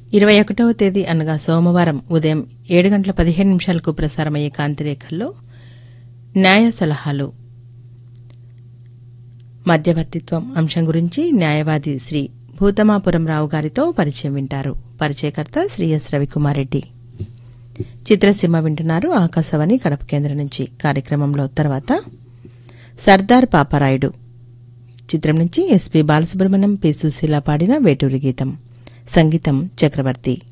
ఇరవై ఒకటవ తేదీ అనగా సోమవారం ఉదయం ఏడు గంటల పదిహేను నిమిషాలకు ప్రసారమయ్యే కాంతిరేఖల్లో న్యాయ సలహాలు మధ్యవర్తిత్వం అంశం గురించి న్యాయవాది శ్రీ భూతమాపురం రావు గారితో పరిచయం వింటారు పరిచయకర్త శ్రీ ఎస్ రవికుమారెడ్డి చిత్రసీమ వింటున్నారు ఆకాశవాణి కడప కేంద్రం నుంచి కార్యక్రమంలో తర్వాత సర్దార్ పాపారాయుడు చిత్రం నుంచి ఎస్పి బాలసుబ్రహ్మణ్యం పి సుశీల పాడిన వేటూరి గీతం సంగీతం చక్రవర్తి